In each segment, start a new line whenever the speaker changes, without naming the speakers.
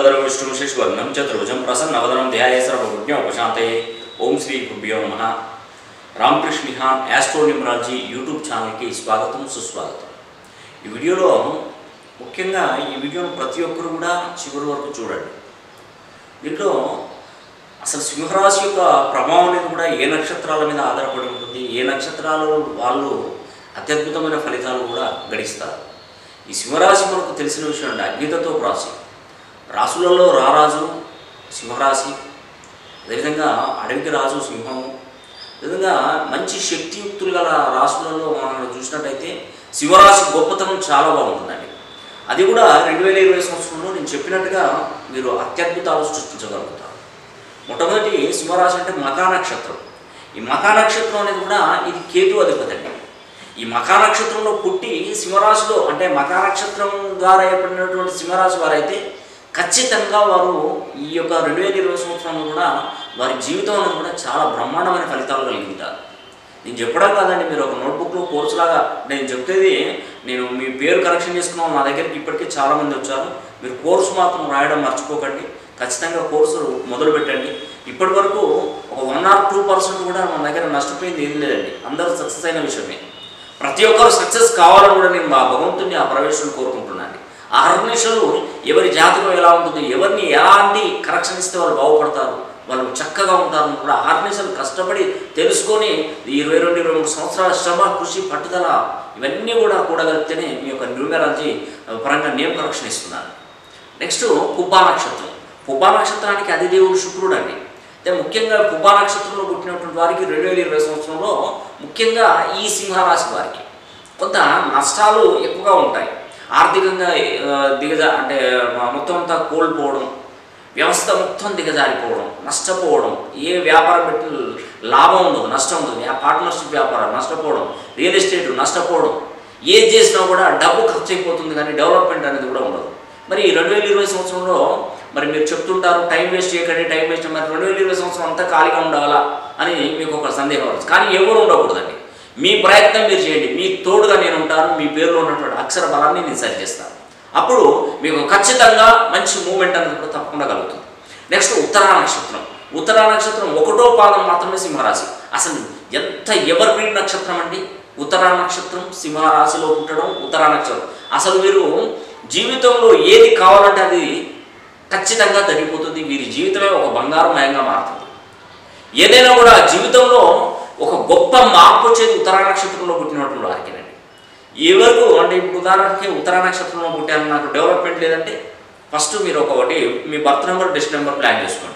శుక్లాంబరధర విష్ణు శశివర్ణం చతుర్భుజం ప్రసన్నవదనం ధ్యాయ సర్వజ్ఞోపశాంతయే ఓం శ్రీ గురుభ్యో నమ Ramakrishna Nihan astro numerology YouTube ఛానల్కి స్వాగతం సుస్వాగతం ఈ వీడియోలో ముఖ్యంగా ఈ వీడియోను ప్రతి ఒక్కరు కూడా చివరి వరకు చూడండి దీంట్లో అసలు సింహరాశి యొక్క ప్రభావం అనేది కూడా ఏ నక్షత్రాల మీద ఆధారపడి ఉంటుంది ఏ నక్షత్రాలు వాళ్ళు అత్యద్భుతమైన ఫలితాలు కూడా గడిస్తారు ఈ సింహరాశి మనకు తెలిసిన విషయం అండి అగ్నితతో రాశి రాసులలో రారాజు సింహరాశి అదేవిధంగా అడవికి రాజు సింహము అదేవిధంగా మంచి శక్తియుక్తులు గల రాసులలో మనం చూసినట్టయితే శివరాశి గొప్పతనం చాలా బాగుంటుందండి అది కూడా రెండు వేల ఇరవై సంవత్సరంలో నేను చెప్పినట్టుగా మీరు అత్యద్భుతాలు సృష్టించగలుగుతారు మొట్టమొదటి సింహరాశి అంటే మకా నక్షత్రం ఈ మకా నక్షత్రం అనేది కూడా ఇది కేతు అధిపతి అండి ఈ మకా నక్షత్రంలో పుట్టి సింహరాశిలో అంటే మకా నక్షత్రం ద్వారా ఏర్పడినటువంటి సింహరాశి వారైతే ఖచ్చితంగా వారు ఈ యొక్క రెండు వేల ఇరవై సంవత్సరంలో కూడా వారి జీవితం అనేది కూడా చాలా బ్రహ్మాండమైన ఫలితాలు కలిగి ఉంటారు నేను చెప్పడం కాదండి మీరు ఒక నోట్బుక్లో కోర్సు లాగా నేను చెప్తేది నేను మీ పేరు కరెక్షన్ చేసుకున్నాం నా దగ్గరికి ఇప్పటికే చాలామంది వచ్చారు మీరు కోర్సు మాత్రం రాయడం మర్చిపోకండి ఖచ్చితంగా కోర్సు మొదలు పెట్టండి ఇప్పటి వరకు ఒక వన్ ఆర్ టూ పర్సెంట్ కూడా మన దగ్గర నష్టపోయింది ఏం లేదండి అందరూ సక్సెస్ అయిన విషయమే ప్రతి ఒక్కరు సక్సెస్ కావాలని కూడా నేను మా భగవంతుని ఆ ప్రవేశం కోరుకుంటున్నాను ఆ హర్నిషలు ఎవరి జాతకం ఎలా ఉంటుంది ఎవరిని ఎలాంటి కరెక్షన్ ఇస్తే వాళ్ళు బాగుపడతారు వాళ్ళు చక్కగా ఉంటారని కూడా ఆర్గనైజేషన్ కష్టపడి తెలుసుకొని ఈ ఇరవై రెండు ఇరవై మూడు సంవత్సరాల శ్రమ కృషి పట్టుదల ఇవన్నీ కూడా కూడగలిగితేనే మీ యొక్క న్యూమరాలజీ పరంగా నేమ్ కరెక్షన్ ఇస్తున్నారు నెక్స్ట్ పుబ్బా నక్షత్రం పుబ్బా నక్షత్రానికి అది దేవుడు శుక్రుడు అండి అయితే ముఖ్యంగా పుబ్బా నక్షత్రంలో పుట్టినటువంటి వారికి రెండు వేల ఇరవై సంవత్సరంలో ముఖ్యంగా ఈ సింహరాశి వారికి కొంత నష్టాలు ఎక్కువగా ఉంటాయి ఆర్థికంగా ఆ, దిగజా అంటే మొత్తం అంతా కోల్పోవడం వ్యవస్థ మొత్తం దిగజారిపోవడం నష్టపోవడం ఏ వ్యాపారం పెట్టి లాభం ఉండదు నష్టం ఉండదు వ్యా- పార్ట్నర్షిప్ వ్యాపారం నష్టపోవడం రియల్ ఎస్టేట్ నష్టపోవడం ఏది చేసినా కూడా డబ్బు ఖర్చు అయిపోతుంది కానీ డెవలప్మెంట్ అనేది కూడా ఉండదు మరి ఈ రెండు వేల ఇరవై సంవత్సరంలో మరి మీరు చెప్తుంటారు టైం వేస్ట్ చేయకండి టైం వేస్ట్ మరి రెండు వేల ఇరవై సంవత్సరం అంతా ఖాళీగా ఉండాలా అని మీకు ఒక సందేహం వచ్చు కానీ ఎవరు ఉండకూడదండి మీ ప్రయత్నం మీరు చేయండి మీ తోడుగా నేను ఉంటాను మీ పేరులో ఉన్నటువంటి అక్షర బలాన్ని నేను సరి చేస్తాను అప్పుడు మీకు ఖచ్చితంగా మంచి మూమెంట్ అనేది కూడా తప్పకుండా కలుగుతుంది నెక్స్ట్ ఉత్తరా నక్షత్రం ఉత్తరా నక్షత్రం ఒకటో పాదం మాత్రమే సింహరాశి అసలు ఎంత ఎవర్ గ్రీన్ నక్షత్రం అండి ఉత్తరా నక్షత్రం సింహరాశిలో పుట్టడం ఉత్తరా నక్షత్రం అసలు మీరు జీవితంలో ఏది కావాలంటే అది ఖచ్చితంగా తగ్గిపోతుంది వీరి జీవితమే ఒక బంగారమయంగా మారుతుంది ఏదైనా కూడా జీవితంలో ఒక గొప్ప మార్పు వచ్చేది ఉత్తరా నక్షత్రంలో పుట్టినటువంటి వారికేనండి ఎవరికి అంటే ఇప్పుడు ఉదాహరణకి ఉత్తరా నక్షత్రంలో పుట్టాను నాకు డెవలప్మెంట్ లేదంటే ఫస్ట్ మీరు ఒకటి మీ birth number destiny number plan చేసుకోండి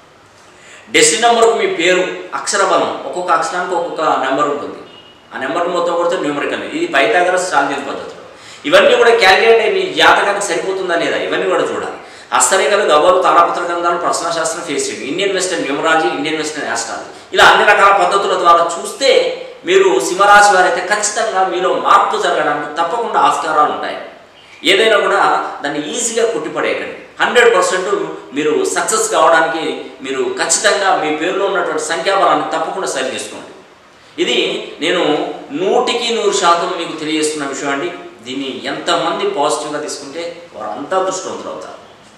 డెస్టి నెంబర్కు మీ పేరు అక్షర బలం ఒక్కొక్క అక్షరానికి ఒక్కొక్క నెంబర్ ఉంటుంది ఆ నెంబర్ మొత్తం కొడితే న్యూమరికల్ ఇది పైథాగరస్ చాల్జీస్ పద్ధతులు ఇవన్నీ కూడా క్యాలిక్యులేట్ అయ్యి మీ జాతకానికి సరిపోతుందా లేదా ఇవన్నీ కూడా చూడాలి హస్తరేఖలు గవ్వలు తారాపత్ర గ్రంథాలు ప్రశ్న శాస్త్రం ఫేస్ చేయండి Indian western numerology Indian western astrology ఇలా అన్ని రకాల పద్ధతుల ద్వారా చూస్తే మీరు సింహరాశి వారైతే ఖచ్చితంగా మీలో మార్పు జరగడానికి తప్పకుండా ఆస్కారాలు ఉంటాయి ఏదైనా కూడా దాన్ని ఈజీగా కుట్టిపడేయకండి హండ్రెడ్ పర్సెంట్ మీరు సక్సెస్ కావడానికి మీరు ఖచ్చితంగా మీ పేరులో ఉన్నటువంటి సంఖ్యాబలాన్ని తప్పకుండా సరి చేసుకోండి ఇది నేను నూటికి నూరు శాతం మీకు తెలియజేస్తున్న విషయం అండి దీన్ని ఎంతమంది పాజిటివ్గా తీసుకుంటే వారు అంతా దృష్టవంతులు అవుతారు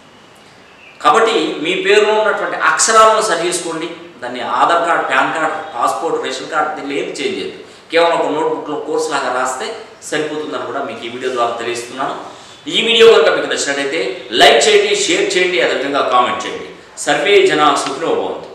కాబట్టి మీ పేరులో ఉన్నటువంటి అక్షరాలను సరి చేసుకోండి దాన్ని Aadhaar card PAN card passport ration card దీనిలో ఏది చేంజ్ చేయదు కేవలం ఒక నోట్బుక్లో కోర్స్ లాగా రాస్తే సరిపోతుందని కూడా మీకు ఈ వీడియో ద్వారా తెలియజేస్తున్నాను ఈ వీడియో కనుక మీకు నచ్చినట్టయితే లైక్ చేయండి షేర్ చేయండి అదేవిధంగా కామెంట్ చేయండి సర్వే జన సుఖినో భవంతు